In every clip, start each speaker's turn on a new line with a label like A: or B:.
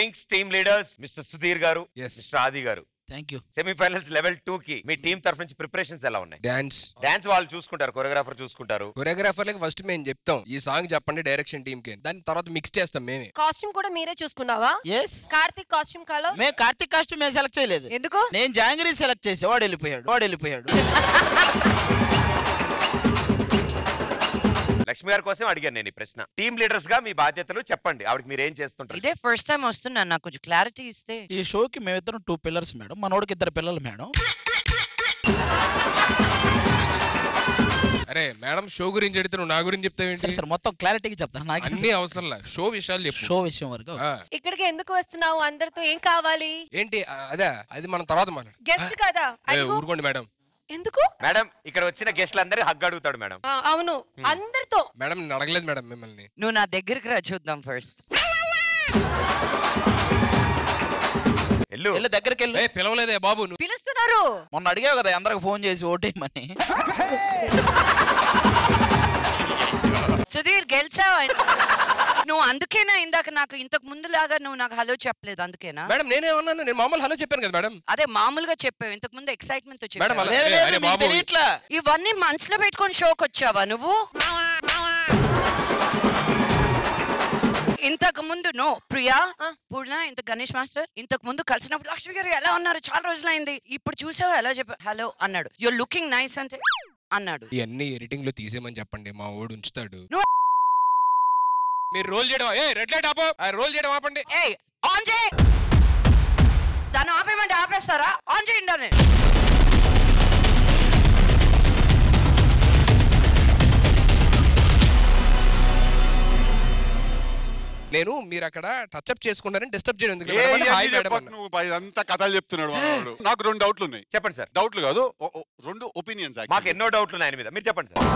A: Kings team leaders mister Sudheer garu
B: Yes.
A: Mister Aadi garu
C: thank you
A: semifinals level two కి మీ team తరఫు నుంచి ప్రిపరేషన్స్ ఎలా ఉన్నాయి
B: డాన్స్
A: డాన్స్ వాళ్ళు చూసుకుంటారు కొరియోగ్రాఫర్ చూసుకుంటారు
B: కొరియోగ్రాఫర్లకి ఫస్ట్ మేము చెప్తాం ఈ సాంగ్ చెప్పండి డైరెక్షన్ టీమ్ కి దాని తర్వాత మిక్స్ చేస్తాం మేమే
D: కాస్ట్యూమ్ కూడా మీరే చూసుకున్నావా
C: ఎస్
D: కార్తిక్ కాస్ట్యూమ్ కాలో
C: మేము కార్తీక్ కాస్ట్యూమ్ మేము సెలెక్ట్ చేయలేదు
D: ఎందుకు
C: నేను జాంగిరీ సెలెక్ట్ చేసి వాడు వెళ్ళిపోయాడు వాడు వెళ్ళిపోయాడు
A: లక్ష్మి గారి కోసం అడిగాను నేను ఈ ప్రశ్న టీమ్ లీడర్స్ గా మీ బాధ్యతలు చెప్పండి ఆవిడకి మీరు ఏం చేస్తుంటారు
E: ఇదే ఫస్ట్ టైం వస్తున్నాను నాకు కొంచెం క్లారిటీ ఇస్తే
C: ఈ షోకి మేమిద్దరం టూ పిల్లర్స్ మేడం మనోడికి ఇద్దరు పిల్లలు మేడం
B: అరే మేడం షో గురించి అడిగితే నువ్వు నా గురించి
C: సరే
B: చెప్తావేంటి
C: సార్ మొత్తం క్లారిటీగా చెప్తాను నాకు
B: అన్ని అవసరం షో విషయాలు చెప్పు
C: షో విషయం వరకు
B: ఆ,
D: ఇక్కడికి ఎందుకు వస్తున్నావు అందరితో ఏం కావాలి
B: ఏంటి ఆ, అదే అది మనం తర్వాత మాట్లాడు
D: గెస్ట్ కదా
B: ఏ,
D: అడుగు.
B: ఊరుకోండి మేడం
D: ఎందుకు
A: మేడం ఇక్కడ వచ్చిన గెస్ట్లు అందరూ హగ్ అడుగుతాడు మేడం
D: ఆ, అవును అందరితో
B: మేడం నేను అడగలేదు మేడం మిమ్మల్ని
E: నువ్వు నా దగ్గరికి రా చూద్దాం ఫస్ట్
A: ఎల్లు
C: వెళ్ళి దగ్గరికి వెళ్ళి
B: ఏ పిలవలేదే బాబు నువ్వు
D: పిలుస్తున్నారు
C: మొన్న అడిగావు కదా అందరికి ఫోన్ చేసి ఓటేయమని
E: సుధీర్ గెలిచావు నువ్వు అందుకేనా ఇందాక నాకు ఇంతకు ముందు లాగా నువ్వు నాకు హలో చెప్పలేదు అందుకేనా
B: మేడం నేనేమన్నాను నేను మామూలు హలో చెప్పాను కదా మేడం
E: అదే మామూలుగా చెప్పావు ఇంతకు ముందు ఎక్సైట్మెంట్ తో
B: మేడం,
E: చెప్పావు
B: అలా-
C: లేదు
B: అరే,
C: లేదు
B: అరే
C: మీకు
B: బాబు.
C: తెలియట్లా
E: ఇవన్నీ మనసులో పెట్టుకొని షోకి వచ్చావా నువ్వు ఇంతకు ముందు నో ప్రియా
D: ఆ.
E: పూర్ణ ఇంత గణేష్ మాస్టర్ ఇంతకు ముందు కలిసినప్పుడు లక్ష్మి గారు ఎలా ఉన్నారు చాలా రోజులైంది ఇప్పుడు చూసావా ఎలా చెప్పా హలో అన్నాడు యూర్ లుకింగ్ నైస్ అంటే అన్నాడు
B: ఇవన్నీ ఎడిటింగ్ లో తీసేయమని చెప్పండి మా ఓడు ఉంచుతాడు
E: నువ్వు-
B: మీరు రోల్ చేయడం ఏ రెడ్ లైట్ ఆపో రోల్ చేయడం ఆపండి
E: ఏ ఆన్ చేయి దాన్ని ఆపేయమంటే ఆపేస్తారా ఆన్ చేయండి అని
B: నేను మీరు అక్కడ టచ్ అప్ చేసుకుంటారని డిస్టర్బ్ చేయడం ఎందుకు
F: ఏ
B: మేడం?
F: ఇవన్నీ
B: హాయ్ మేడం
F: చెప్పకు
B: అన్న.
F: నువ్వు పై అంతా కథలు చెప్తున్నాడు వాడు. నాకు రెండు డౌట్లు ఉన్నాయి
A: చెప్పండి సార్
F: డౌట్లు కాదు ఓ- ఓ, రెండు ఒపీనియన్స్
A: మాకు ఎన్నో డౌట్లు ఉన్నాయి ఆయన మీద మీరు చెప్పండి సార్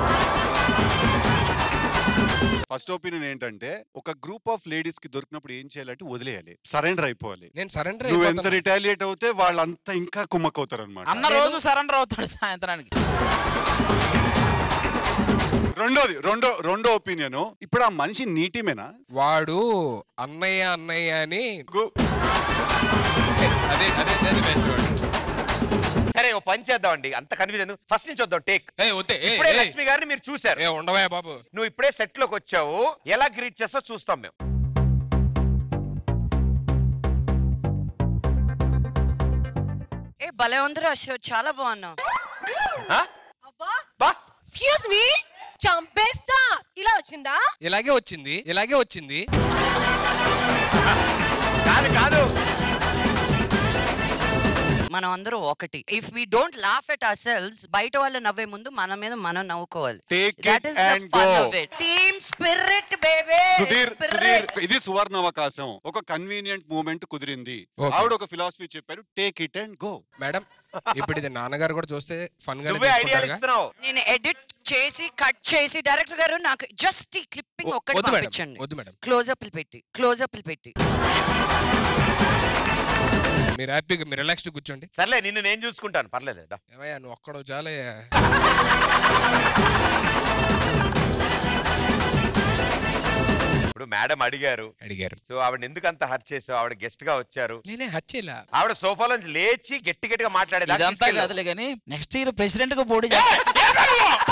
F: ఫస్ట్ ఒపీనియన్ ఏంటంటే ఒక గ్రూప్ ఆఫ్ లేడీస్ కి దొరికినప్పుడు ఏం చేయాలంటే వదిలేయాలి సరెండర్ అయిపోవాలి
B: నేను సరెండర్
F: నువ్వు ఎంత రిటాలియేట్ అవుతే వాళ్ళంతా ఇంకా కుమ్మక్కవుతారు అనమాట
C: అన్న రోజు సరెండర్ అవుతాడు సాయంత్రానికి
F: రెండోది రెండో రెండో ఒపీనియన్ ఇప్పుడు ఆ మనిషి నీటిమేనా
B: వాడు అన్నయ్య అన్నయ్య అని
F: గు-
B: అదే అదే అదే match వాడు.
A: సరే ఓ పని చేద్దామండి అంత కన్ఫ్యూజన్ ఫస్ట్ నుంచి వద్దాం టేక్
B: ఏ వద్దే ఏ,
A: ఇప్పుడే
B: ఏ,
A: లక్ష్మి గారిని మీరు చూశారు
B: ఏ ఉండవా బాబు
A: నువ్వు ఇప్పుడే సెట్ లోకి వచ్చావు ఎలా గ్రీట్ చేస్తావు చూస్తాం మేము
E: ఏ భలే ఉందిరా షో చాలా బాగున్నావు
A: ఆ?
D: అబ్బా
A: బా
D: ఎక్స్క్యూజ్ మీ చంపేస్తా ఇలా వచ్చిందా
B: ఇలాగే వచ్చింది ఇలాగే వచ్చింది
A: కాదు కాదు
E: మనం అందరూ ఒకటి if we don't laugh at ourselves బయట వాళ్ళు నవ్వే ముందు మన మీద మనం నవ్వుకోవాలి
F: Take
E: that
F: it
E: is the
F: and
E: fun
F: go.
E: Of it team spirit baby
F: Sudheer Sudheer ఇది సువర్ణ అవకాశం ఒక కన్వీనియంట్ మూమెంట్ కుదిరింది
B: Okay.
F: ఆవిడ ఒక ఫిలాసఫీ చెప్పారు take it and go
B: madam ఇప్పుడు ఇది నాన్నగారు కూడా చూస్తే ఫన్ గా
A: నువ్వే ఐడియా ఇస్తున్నావు
E: నేను ఎడిట్ చేసి కట్ చేసి డైరెక్టర్ గారు నాకు జస్ట్ ఈ క్లిప్పింగ్ ఒక్కటి
B: వద్దు మేడం
E: పంపించండి
B: వద్దు మేడం
E: క్లోజ్ అప్ పెట్టి క్లోజ్ అప్ పెట్టి
B: మీరు హ్యాపీగా మీరు రిలాక్స్డ్ కూర్చోండి
A: సర్లే నిన్ను నేను చూసుకుంటాను పర్లేదు దా.
B: ఏమయ్యా నువ్వు ఒక్కడో చాలయ్యా
A: ఇప్పుడు మేడం అడిగారు
B: అడిగారు
A: సో ఆవిడ ఎందుకు అంత హర్ట్ చేసావు ఆవిడ గెస్ట్ గా వచ్చారు
B: నేనే హట్ చేయలా
A: ఆవిడ సోఫా నుంచి లేచి గట్టి గట్టిగా మాట్లాడేది
C: ఇదంతా కాదులే కానీ నెక్స్ట్ ఇయర్ ప్రెసిడెంట్ గా పోటీ చేస్తా.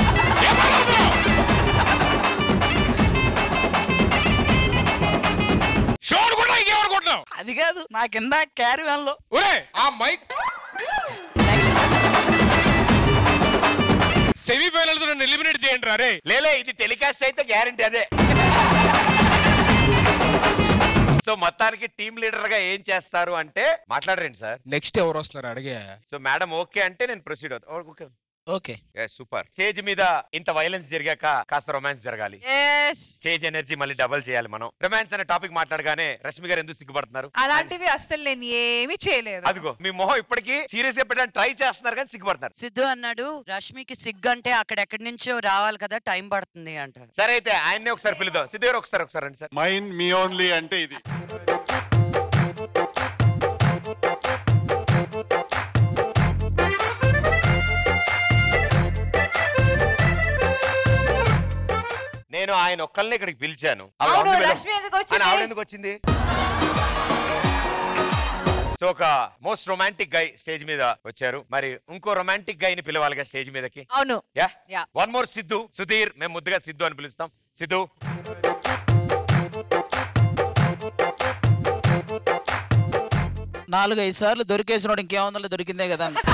B: షోను కూడా ఇంకేమనుకుంటున్నావు
C: అది కాదు నా కింద క్యారీ వ్యాన్ లో
B: ఒరే ఆ మైక్ సెమీఫైనల్స్ నన్ను ఎలిమినేట్ చేయండి రా రే
A: లేలే ఇది టెలికాస్ట్ అయితే గ్యారంటీ అదే సో మొత్తానికి టీమ్ లీడర్ గా ఏం చేస్తారు అంటే మాట్లాడరండి సార్
B: నెక్స్ట్ ఎవరు వస్తున్నారు అడిగే
A: సో మేడం ఓకే అంటే నేను ప్రొసీడ్ అవుతా ఓకే
C: ఓకే
A: సూపర్ స్టేజ్ మీద ఇంత వైలెన్స్ జరిగాక కాస్త రొమాన్స్ జరగాలి
D: ఎస్
A: స్టేజ్ ఎనర్జీ మళ్ళీ డబల్ చేయాలి మనం రొమాన్స్ అనే టాపిక్ మాట్లాడగానే రష్మి గారు ఎందుకు సిగ్గుపడుతున్నారు
G: అలాంటివి అసలు నేను ఏమీ చేయలేదు
A: అదిగో మీ మొహం ఇప్పటికీ సీరియస్ గా పెట్టడానికి ట్రై చేస్తున్నారు కానీ సిగ్గుపడతారు
E: సిద్ధు అన్నాడు రష్మికి సిగ్గు అంటే అక్కడెక్కడి నుంచో రావాలి కదా టైం పడుతుంది అంట
A: సరే అయితే ఆయన్నే ఒకసారి పిలుద్దాం సిద్ధు గారు ఒకసారి ఒకసారి రండి సార్
F: మైండ్ మీ ఓన్లీ అంటే ఇది
A: నేను ఆయన ఒక్కళ్ళని ఇక్కడికి పిలిచాను ఆవిడ
D: అవును
A: అవును మేడం.
D: లక్ష్మి ఎందుకు
A: అని ఆవిడ
D: వచ్చింది
A: ఎందుకు వచ్చింది సో ఒక మోస్ట్ రొమాంటిక్ గై స్టేజ్ మీద వచ్చారు మరి ఇంకో రొమాంటిక్ గై ని పిలవాలిగా స్టేజ్ మీదకి
G: అవును
A: yeah
G: Yeah.
A: One more Siddhu Sudheer మేము ముద్దుగా సిద్ధు అని పిలుస్తాం సిద్ధు
C: నాలుగు ఐదు సార్లు దొరికేసినోడు ఇంకేముందో దొరికిందే కదా అని.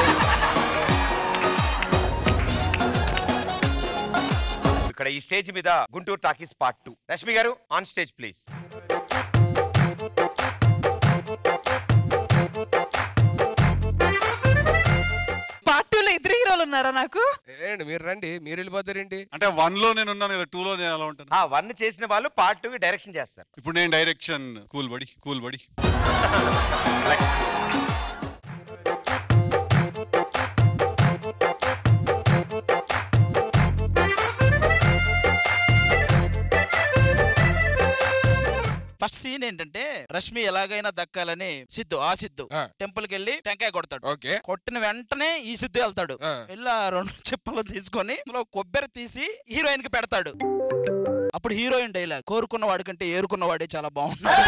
A: ఇక్కడ ఈ స్టేజ్ మీద Guntur talkies part two Rashmi garu on stage please
G: part two లో ఇద్దరు హీరోలు ఉన్నారా నాకు
B: ఏంటి మీరు రండి మీరు వెళ్ళిపోతారేంటి
F: అంటే వన్ లో నేను ఉన్నాను కదా టూ లో నేను ఎలా ఉంటాను
A: ఆ వన్ చేసిన వాళ్ళు పార్ట్ టూ డైరెక్షన్ చేస్తారు
F: ఇప్పుడు నేను direction cool buddy cool buddy
C: first scene ఏంటంటే రష్మి ఎలాగైనా దక్కాలని సిద్ధు ఆ సిద్ధు
B: ఆ.
C: టెంపుల్ కి వెళ్ళి టెంకాయ కొడతాడు
B: ఓకే
C: కొట్టిన వెంటనే ఈ సిద్ధు వెళ్తాడు
B: ఆ.
C: వెళ్ళి ఆ రెండు చిప్పలు తీసుకొని అందులో కొబ్బరి తీసి హీరోయిన్ కి పెడతాడు అప్పుడు హీరోయిన్ డైలాగ్ కోరుకున్న వాడి కంటే ఏరుకున్న వాడే చాలా బాగున్నాడు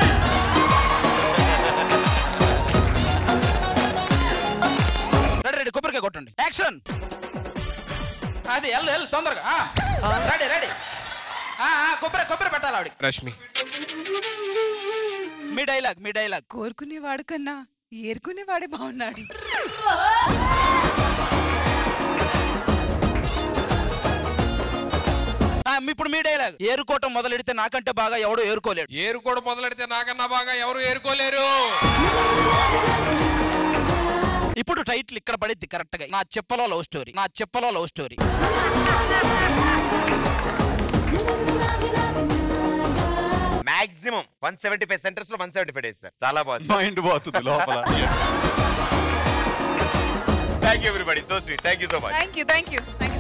C: రెడీ రెడీ కొబ్బరికాయ కొట్టండి యాక్షన్ అది వెళ్ళు వెళ్ళు తొందరగా రెడీ రెడీ కొబ్బరి కొబ్బరి పెట్టాలి ఆవిడ
B: రష్మి
C: మీ డైలాగ్ మీ డైలాగ్
G: కోరుకునేవాడు కన్నా ఏరుకునేవాడే బాగున్నాడు
C: ఆ, ఇప్పుడు మీ డైలాగ్ ఏరుకోవటం మొదలెడితే నాకంటే బాగా ఎవడో ఏరుకోలేడు
B: ఏరుకోడు మొదలెడితే నాకన్నా బాగా ఎవరు ఏరుకోలేరు
C: ఇప్పుడు టైటిల్ ఇక్కడ పడిద్ది కరెక్ట్ గా నా చెప్పలో లవ్ స్టోరీ నా చెప్పలో love story
A: maximum one seventy five centres లో one seventy five days sir చాలా బాగుంది
F: మైండ్ పోతుంది లోపల
A: thank you everybody so sweet thank you so much
G: thank you thank you thank